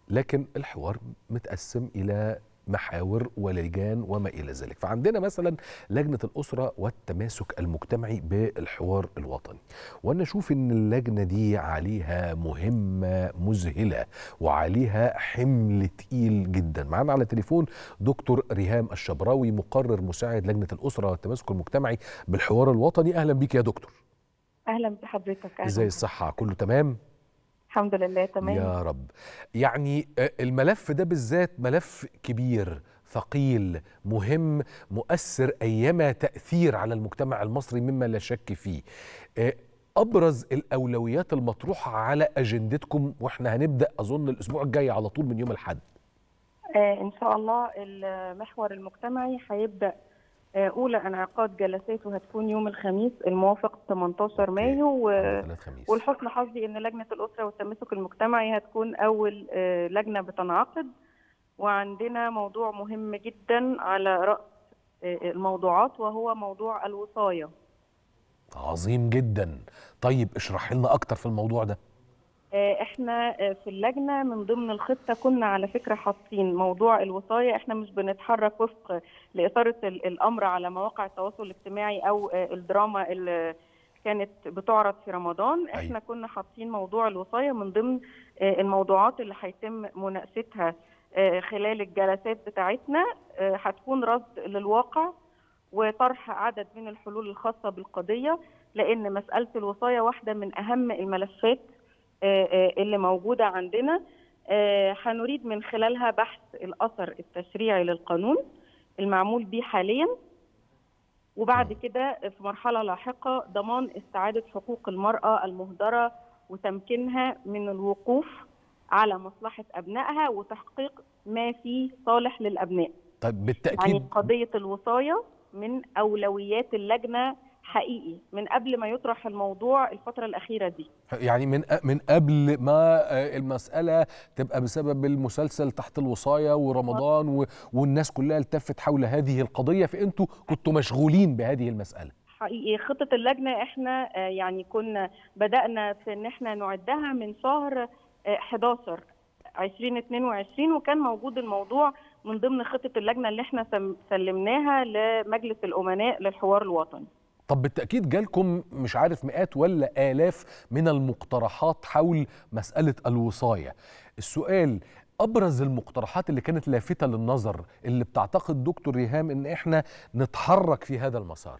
لكن الحوار متقسم الى محاور ولجان وما الى ذلك فعندنا مثلا لجنه الاسره والتماسك المجتمعي بالحوار الوطني وانا اشوف ان اللجنه دي عليها مهمه مذهله وعليها حمل تقيل جدا معانا على تليفون دكتور ريهام الشبراوي مقرر مساعد لجنه الاسره والتماسك المجتمعي بالحوار الوطني اهلا بيك يا دكتور اهلا بحضرتك اهلا ازاي الصحه كله تمام الحمد لله تمام يا رب يعني الملف ده بالذات ملف كبير ثقيل مهم مؤثر ايما تاثير على المجتمع المصري مما لا شك فيه ابرز الاولويات المطروحه على اجندتكم واحنا هنبدا اظن الاسبوع الجاي على طول من يوم الاحد ان شاء الله المحور المجتمعي هيبدا اولى انعقاد جلساته هتكون يوم الخميس الموافق 18 مايو و... ولحسن حظي ان لجنه الاسره والتماسك المجتمعي هتكون اول لجنه بتنعقد وعندنا موضوع مهم جدا على راس الموضوعات وهو موضوع الوصايه عظيم جدا طيب اشرح لنا اكتر في الموضوع ده احنا في اللجنه من ضمن الخطه كنا على فكره حاطين موضوع الوصايه احنا مش بنتحرك وفق لاثاره الامر على مواقع التواصل الاجتماعي او الدراما اللي كانت بتعرض في رمضان احنا أي. كنا حاطين موضوع الوصايه من ضمن الموضوعات اللي هيتم مناقشتها خلال الجلسات بتاعتنا هتكون رصد للواقع وطرح عدد من الحلول الخاصه بالقضيه لان مساله الوصايه واحده من اهم الملفات اللي موجودة عندنا هنريد من خلالها بحث الأثر التشريعي للقانون المعمول به حاليا وبعد كده في مرحلة لاحقة ضمان استعادة حقوق المرأة المهدرة وتمكينها من الوقوف على مصلحة أبنائها وتحقيق ما فيه صالح للأبناء طيب بالتأكيد يعني قضية الوصاية من أولويات اللجنة حقيقي من قبل ما يطرح الموضوع الفترة الأخيرة دي يعني من من قبل ما المسألة تبقى بسبب المسلسل تحت الوصاية ورمضان والناس كلها التفت حول هذه القضية فأنتوا كنتوا مشغولين بهذه المسألة حقيقي خطة اللجنة احنا يعني كنا بدأنا في ان احنا نعدها من شهر 11 2022 وكان موجود الموضوع من ضمن خطة اللجنة اللي احنا سلمناها لمجلس الأمناء للحوار الوطني طب بالتأكيد جالكم مش عارف مئات ولا آلاف من المقترحات حول مسألة الوصاية السؤال أبرز المقترحات اللي كانت لافتة للنظر اللي بتعتقد دكتور ريهام إن إحنا نتحرك في هذا المسار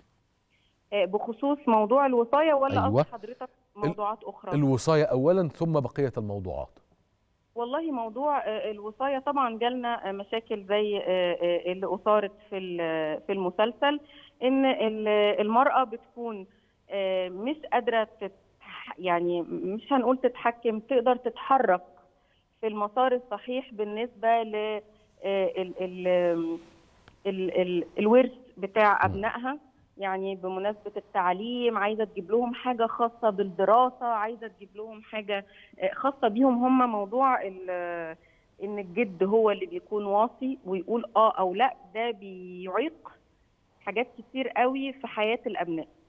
بخصوص موضوع الوصاية ولا أيوة. حضرتك موضوعات أخرى الوصاية أولا ثم بقية الموضوعات والله موضوع الوصايه طبعا جالنا مشاكل زي اللي اثارت في في المسلسل ان المراه بتكون مش قادره يعني مش هنقول تتحكم تقدر تتحرك في المسار الصحيح بالنسبه ل الورث بتاع ابنائها يعني بمناسبة التعليم عايزة تجيب لهم حاجة خاصة بالدراسة عايزة تجيب لهم حاجة خاصة بيهم هم موضوع إن الجد هو اللي بيكون واصي ويقول آه أو لأ ده بيعيق حاجات كتير قوي في حياة الأبناء